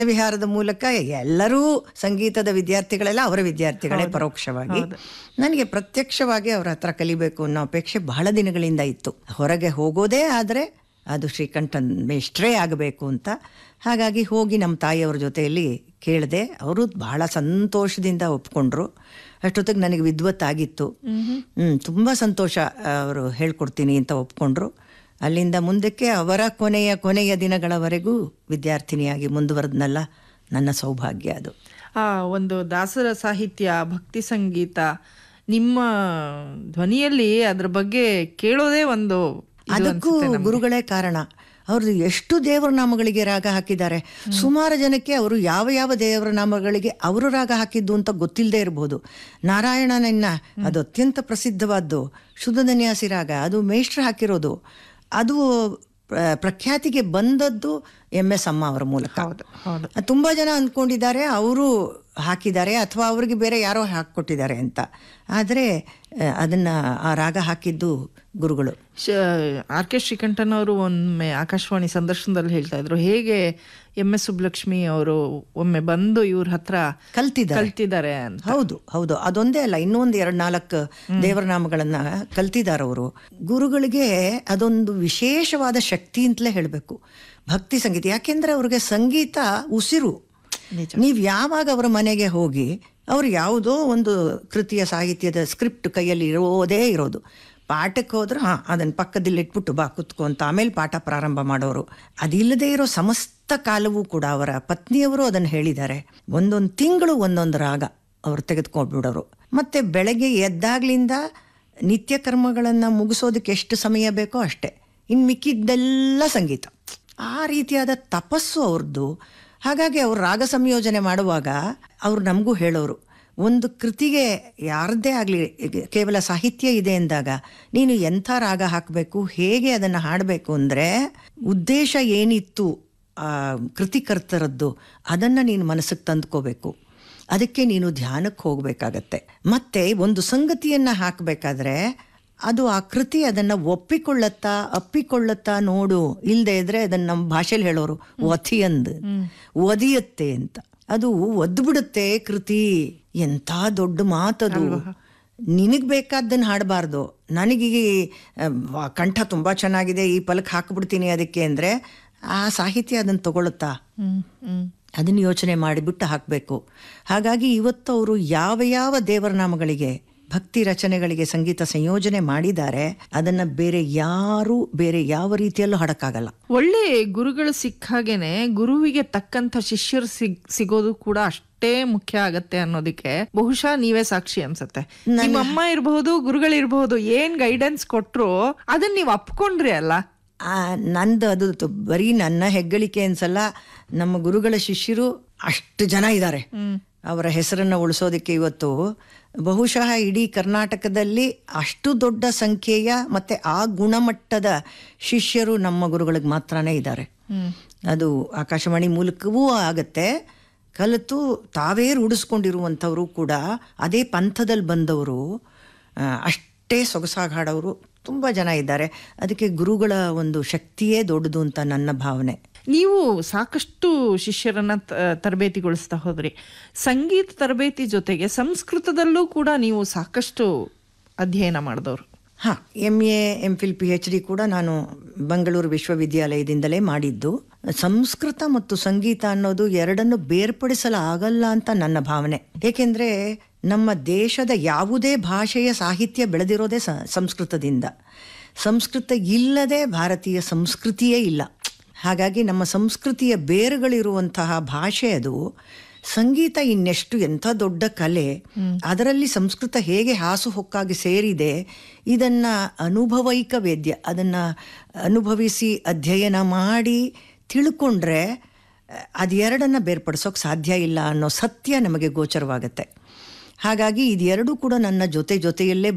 ವಿಹಾರದ ಮೂಲಕ ಎಲ್ಲರೂ ಸಂಗೀತದ ವಿದ್ಯಾರ್ಥಿಗಳೆಲ್ಲ ಅವರ ವಿದ್ಯಾರ್ಥಿಗಳೇ ಪರೋಕ್ಷವಾಗಿ ನನಗೆ ಪ್ರತ್ಯಕ್ಷವಾಗಿ ಅವರ ಹತ್ರ ಕಲಿಬೇಕು ಅನ್ನೋ ಅಪೇಕ್ಷೆ ಬಹಳ ದಿನಗಳಿಂದ ಇತ್ತು ಹೊರಗೆ ಹೋಗೋದೇ ಆದರೆ ಅದು ಶ್ರೀಕಂಠನ್ ಮೇಷ್ಟ್ರೇ ಆಗಬೇಕು ಅಂತ ಹಾಗಾಗಿ ಹೋಗಿ ನಮ್ಮ ತಾಯಿಯವ್ರ ಜೊತೆಯಲ್ಲಿ ಕೇಳಿದೆ ಅವರು ಬಹಳ ಸಂತೋಷದಿಂದ ಒಪ್ಕೊಂಡ್ರು ಅಷ್ಟೊತ್ತಿಗೆ ನನಗೆ ವಿದ್ವತ್ತಾಗಿತ್ತು ಹ್ಮ್ ತುಂಬಾ ಸಂತೋಷ ಅವರು ಹೇಳ್ಕೊಡ್ತೀನಿ ಅಂತ ಒಪ್ಕೊಂಡ್ರು ಅಲ್ಲಿಂದ ಮುಂದಕ್ಕೆ ಅವರ ಕೊನೆಯ ಕೊನೆಯ ದಿನಗಳವರೆಗೂ ವಿದ್ಯಾರ್ಥಿನಿಯಾಗಿ ಮುಂದುವರೆದ್ನಲ್ಲ ನನ್ನ ಸೌಭಾಗ್ಯ ಅದು ಆ ಒಂದು ದಾಸರ ಸಾಹಿತ್ಯ ಭಕ್ತಿ ಸಂಗೀತ ನಿಮ್ಮ ಧ್ವನಿಯಲ್ಲಿ ಅದ್ರ ಬಗ್ಗೆ ಕೇಳೋದೇ ಒಂದು ಇದು ಅದಕ್ಕೂ ಗುರುಗಳೇ ಕಾರಣ ಅವ್ರದ್ದು ಎಷ್ಟು ದೇವರ ನಾಮಗಳಿಗೆ ರಾಗ ಹಾಕಿದ್ದಾರೆ ಸುಮಾರು ಜನಕ್ಕೆ ಅವರು ಯಾವ ಯಾವ ದೇವರ ನಾಮಗಳಿಗೆ ಅವರು ರಾಗ ಹಾಕಿದ್ದು ಅಂತ ಗೊತ್ತಿಲ್ಲದೆ ಇರಬಹುದು ನಾರಾಯಣನನ್ನ ಅದು ಅತ್ಯಂತ ಪ್ರಸಿದ್ಧವಾದ್ದು ಶುದ್ಧನ್ಯಾಸಿ ರಾಗ ಅದು ಮೇಷ್ಟ್ರ ಹಾಕಿರೋದು ಅದು ಪ್ರ- ಪ್ರಖ್ಯಾತಿಗೆ ಬಂದದ್ದು ಎಂ ಎಸ್ ಅಮ್ಮ ಅವರ ಮೂಲಕ ಹೌದು ಹೌದು ತುಂಬಾ ಜನ ಅಂದ್ಕೊಂಡಿದ್ದಾರೆ ಅವರು ಹಾಕಿದ್ದಾರೆ ಅಥವಾ ಅವರಿಗೆ ಬೇರೆ ಯಾರೋ ಹಾಕಿಕೊಟ್ಟಿದ್ದಾರೆ ಅಂತ ಆದರೆ ಆ, ಅದನ್ನ ಆ ರಾಗ ಹಾಕಿದ್ದು ಗುರುಗಳು ಆರ್ ಕೆ ಶ್ರೀಕಂಠನ್ ಅವರು ಒಮ್ಮೆ ಆಕಾಶವಾಣಿ ಸಂದರ್ಶನದಲ್ಲಿ ಹೇಳ್ತಾ ಇದ್ರು ಹೇಗೆ ಎಂ ಎಸ್ ಸುಬ್ಲಕ್ಷ್ಮಿ ಅವರು ಒಮ್ಮೆ ಬಂದು ಇವ್ರ ಹತ್ರ ಕಲ್ತಿದ್ದಾರೆ ಕಲ್ತಿದ್ದಾರೆ ಅಂತ ಹೌದು ಹೌದು ಅದೊಂದೇ ಅಲ್ಲ ಇನ್ನೊಂದು ಎರಡು ನಾಲ್ಕು ದೇವರ ನಾಮಗಳನ್ನ ಕಲ್ತಿದ್ದಾರೆ ಅವರು ಗುರುಗಳಿಗೆ ಅದೊಂದು ವಿಶೇಷವಾದ ಶಕ್ತಿ ಅಂತಲೇ ಹೇಳಬೇಕು ಭಕ್ತಿ ಸಂಗೀತ ಯಾಕೆಂದ್ರೆ ಅವ್ರಿಗೆ ಸಂಗೀತ ಉಸಿರು ನೀವು ಯಾವಾಗ ಅವರ ಮನೆಗೆ ಹೋಗಿ ಅವ್ರು ಯಾವುದೋ ಒಂದು ಕೃತಿಯ ಸಾಹಿತ್ಯದ ಸ್ಕ್ರಿಪ್ಟ್ ಕೈಯಲ್ಲಿ ಇರೋದೇ ಇರೋದು ಪಾಠಕ್ಕೆ ಹೋದ್ರೆ ಹಾಂ ಅದನ್ನು ಪಕ್ಕದಲ್ಲಿ ಇಟ್ಬಿಟ್ಟು ಬಾ ಕುತ್ಕೊ ಅಂತ ಆಮೇಲೆ ಪಾಠ ಪ್ರಾರಂಭ ಮಾಡೋರು ಅದಿಲ್ಲದೆ ಇರೋ ಸಮಸ್ತ ಕಾಲವೂ ಕೂಡ ಅವರ ಪತ್ನಿಯವರು ಅದನ್ನು ಹೇಳಿದ್ದಾರೆ ಒಂದೊಂದು ತಿಂಗಳು ಒಂದೊಂದು ರಾಗ ಅವರು ತೆಗೆದುಕೊಂಡ್ಬಿಡೋರು ಮತ್ತೆ ಬೆಳಗ್ಗೆ ಎದ್ದಾಗ್ಲಿಂದ ನಿತ್ಯ ಕರ್ಮಗಳನ್ನು ಮುಗಿಸೋದಕ್ಕೆ ಎಷ್ಟು ಸಮಯ ಬೇಕೋ ಅಷ್ಟೇ ಇನ್ನು ಮಿಕ್ಕಿದ್ದೆಲ್ಲ ಸಂಗೀತ ಆ ರೀತಿಯಾದ ತಪಸ್ಸು ಅವ್ರದ್ದು ಹಾಗಾಗಿ ಅವ್ರು ರಾಗ ಸಂಯೋಜನೆ ಮಾಡುವಾಗ ಅವ್ರು ನಮಗೂ ಹೇಳೋರು ಒಂದು ಕೃತಿಗೆ ಯಾರದ್ದೇ ಆಗಲಿ ಕೇವಲ ಸಾಹಿತ್ಯ ಇದೆ ಎಂದಾಗ ನೀನು ಎಂಥ ರಾಗ ಹಾಕಬೇಕು ಹೇಗೆ ಅದನ್ನು ಹಾಡಬೇಕು ಅಂದರೆ ಉದ್ದೇಶ ಏನಿತ್ತು ಆ ಕೃತಿಕರ್ತರದ್ದು ಅದನ್ನು ನೀನು ಮನಸ್ಸಿಗೆ ತಂದ್ಕೋಬೇಕು ಅದಕ್ಕೆ ನೀನು ಧ್ಯಾನಕ್ಕೆ ಹೋಗಬೇಕಾಗತ್ತೆ ಮತ್ತೆ ಒಂದು ಸಂಗತಿಯನ್ನು ಹಾಕಬೇಕಾದ್ರೆ ಅದು ಆ ಕೃತಿ ಅದನ್ನ ಒಪ್ಪಿಕೊಳ್ಳತ್ತಾ ಅಪ್ಪಿಕೊಳ್ಳತ್ತಾ ನೋಡು ಇಲ್ಲದೆ ಇದ್ರೆ ಅದನ್ನ ನಮ್ಮ ಭಾಷೆಲಿ ಹೇಳೋರು ಒಥಿಯಂದ್ ಒದಿಯತ್ತೆ ಅಂತ ಅದು ಒದ್ಬಿಡುತ್ತೆ ಕೃತಿ ಎಂಥ ದೊಡ್ಡ ಮಾತದು ನಿನಗ್ ಬೇಕಾದ್ದನ್ನು ಹಾಡಬಾರ್ದು ನನಗೆ ಆ, ಕಂಠ ತುಂಬಾ ಚೆನ್ನಾಗಿದೆ ಈ ಪಲಕ್ ಹಾಕ್ಬಿಡ್ತೀನಿ ಅದಕ್ಕೆ ಅಂದ್ರೆ ಆ ಸಾಹಿತ್ಯ ಅದನ್ನ ತಗೊಳುತ್ತಾ ಹ್ಮ್ ಹ್ಮ್ ಅದನ್ನ ಯೋಚನೆ ಮಾಡಿಬಿಟ್ಟು ಹಾಕಬೇಕು ಹಾಗಾಗಿ ಇವತ್ತು ಅವರು ಯಾವ ಯಾವ ದೇವರ ನಾಮಗಳಿಗೆ ಭಕ್ತಿ ರಚನೆಗಳಿಗೆ ಸಂಗೀತ ಸಂಯೋಜನೆ ಮಾಡಿದ್ದಾರೆ ಅದನ್ನ ಬೇರೆ ಯಾರು ಬೇರೆ ಯಾವ ರೀತಿಯಲ್ಲೂ ಹಾಡಕ್ಕಾಗಲ್ಲ ಒಳ್ಳೆ ಗುರುಗಳು ಸಿಕ್ಕಾಗೇನೆ ಗುರುವಿಗೆ ತಕ್ಕಂತ ಶಿಷ್ಯರು ಸಿಗ್ ಸಿಗೋದು ಕೂಡ ಅಷ್ಟೇ ಮುಖ್ಯ ಆಗತ್ತೆ ಅನ್ನೋದಕ್ಕೆ ಬಹುಶಃ ನೀವೇ ಸಾಕ್ಷಿ ಅನ್ಸತ್ತೆ ನಿಮ್ಮ ಅಮ್ಮ ಇರಬಹುದು ಗುರುಗಳಿರ್ಬಹುದು ಏನ್ ಗೈಡೆನ್ಸ್ ಕೊಟ್ರು ಅದನ್ನ ನೀವ್ ಅಪ್ಕೊಂಡ್ರಿ ಅಲ್ಲ ಆ, ನಂದು ಅದು ತು- ಬರೀ ನನ್ನ ಹೆಗ್ಗಳಿಕೆ ಅನ್ಸಲ್ಲ ನಮ್ಮ ಗುರುಗಳ ಶಿಷ್ಯರು ಅಷ್ಟು ಜನ ಇದ್ದಾರೆ ಅವರ ಹೆಸರನ್ನು ಉಳಿಸೋದಕ್ಕೆ ಇವತ್ತು ಬಹುಶಃ ಇಡೀ ಕರ್ನಾಟಕದಲ್ಲಿ ಅಷ್ಟು ದೊಡ್ಡ ಸಂಖ್ಯೆಯ ಮತ್ತೆ ಆ ಗುಣಮಟ್ಟದ ಶಿಷ್ಯರು ನಮ್ಮ ಗುರುಗಳಿಗೆ ಮಾತ್ರನೇ ಇದ್ದಾರೆ ಅದು ಆಕಾಶವಾಣಿ ಮೂಲಕವೂ ಆಗತ್ತೆ ಕಲಿತು ತಾವೇ ರೂಢಿಸ್ಕೊಂಡಿರುವಂಥವರು ಕೂಡ ಅದೇ ಪಂಥದಲ್ಲಿ ಬಂದವರು ಆ, ಅಷ್ಟೇ ಸೊಗಸಾಗಿ ಹಾಡೋರು ತುಂಬ ಜನ ಇದ್ದಾರೆ ಅದಕ್ಕೆ ಗುರುಗಳ ಒಂದು ಶಕ್ತಿಯೇ ದೊಡ್ಡದು ಅಂತ ನನ್ನ ಭಾವನೆ ನೀವು ಸಾಕಷ್ಟು ಶಿಷ್ಯರನ್ನ ತ- ತರಬೇತಿಗೊಳಿಸ್ತಾ ಹೋದ್ರಿ ಸಂಗೀತ ತರಬೇತಿ ಜೊತೆಗೆ ಸಂಸ್ಕೃತದಲ್ಲೂ ಕೂಡ ನೀವು ಸಾಕಷ್ಟು ಅಧ್ಯಯನ ಮಾಡಿದವರು ಹಾಂ M A M Phil P H D ಕೂಡ ನಾನು ಬೆಂಗಳೂರು ವಿಶ್ವವಿದ್ಯಾಲಯದಿಂದಲೇ ಮಾಡಿದ್ದು ಸಂಸ್ಕೃತ ಮತ್ತು ಸಂಗೀತ ಅನ್ನೋದು ಎರಡನ್ನು ಬೇರ್ಪಡಿಸಲಾಗಲ್ಲ ಅಂತ ನನ್ನ ಭಾವನೆ ಏಕೆಂದರೆ ನಮ್ಮ ದೇಶದ ಯಾವುದೇ ಭಾಷೆಯ ಸಾಹಿತ್ಯ ಬೆಳೆದಿರೋದೇ ಸ ಸಂಸ್ಕೃತದಿಂದ ಸಂಸ್ಕೃತ ಇಲ್ಲದೆ ಭಾರತೀಯ ಸಂಸ್ಕೃತಿಯೇ ಇಲ್ಲ ಹಾಗಾಗಿ ನಮ್ಮ ಸಂಸ್ಕೃತಿಯ ಬೇರುಗಳಿರುವಂತಹ ಭಾಷೆ ಅದು ಸಂಗೀತ ಇನ್ನೆಷ್ಟು ಎಂಥ ದೊಡ್ಡ ಕಲೆ ಅದರಲ್ಲಿ ಸಂಸ್ಕೃತ ಹೇಗೆ ಹಾಸುಹೊಕ್ಕಾಗಿ ಸೇರಿದೆ ಇದನ್ನ ಅನುಭವೈಕ ವೇದ್ಯ ಅದನ್ನ ಅನುಭವಿಸಿ ಅಧ್ಯಯನ ಮಾಡಿ ತಿಳ್ಕೊಂಡ್ರೆ ಅದೆರಡನ್ನ ಬೇರ್ಪಡಿಸೋಕೆ ಸಾಧ್ಯ ಇಲ್ಲ ಅನ್ನೋ ಸತ್ಯ ನಮಗೆ ಗೋಚರವಾಗುತ್ತೆ ಹಾಗಾಗಿ ಇದೆರಡೂ ಕೂಡ ನನ್ನ ಜೊತೆ ಜೊತೆಯಲ್ಲೇ